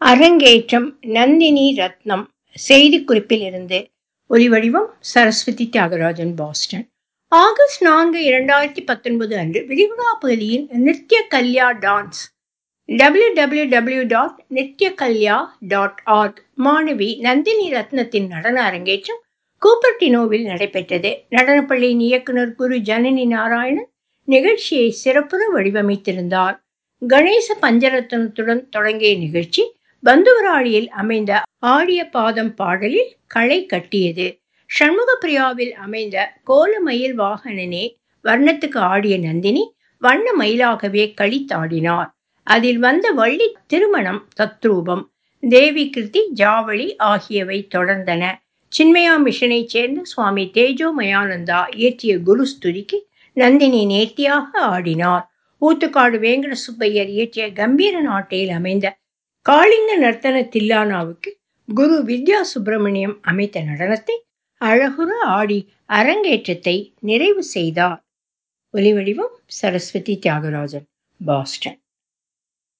அரங்கேற்றம் நந்தினி ரத்னம் செய்திக்குறிப்பில் இருந்து ஒலிவடிவம் சரஸ்வதி தியாகராஜன் பாஸ்டன் ஆகஸ்ட் நான்கு இரண்டாயிரத்தி பத்தொன்பது அன்று விரிகுடா பகுதியின் Nithya Kalya dance W W W dot Nithya Kalya dot org மாணவி நந்தினி ரத்னத்தின் நடன அரங்கேற்றம் கூப்பர்டினோவில் நடைபெற்றது நடனப்பள்ளியின் இயக்குனர் குரு ஜனனி நாராயணன் நிகழ்ச்சியை சிறப்புற வடிவமைத்திருந்தார் கணேச பஞ்சரத்னத்துடன் தொடங்கிய நிகழ்ச்சி பந்துவராளியில் அமைந்த ஆடிய பாதம் பாடலில் களை கட்டியது சண்முகப்பிரியாவில் அமைந்த கோலமயில் வாகனனே வர்ணத்துக்கு ஆடிய நந்தினி வண்ண மயிலாகவே களித்தாடினார் அதில் வந்த வள்ளி திருமணம் தத்ரூபம் தேவி கிருதி ஜாவளி ஆகியவை தொடர்ந்தன சின்மயா மிஷனைச் சேர்ந்த சுவாமி தேஜோமயானந்தா இயற்றிய குரு ஸ்துதிக்கு நந்தினி நேர்த்தியாக ஆடினார் ஊத்துக்காடு வேங்கட சுப்பையர் இயற்றிய கம்பீர நாட்டையில் அமைந்த காளிங்க நர்த்தன தில்லானாவுக்கு குரு வித்யா சுப்பிரமணியம் அமைத்த நடனத்தை அழகுற ஆடி அரங்கேற்றத்தை நிறைவு செய்தார் ஒலிவடிவம் சரஸ்வதி தியாகராஜன் பாஸ்டன்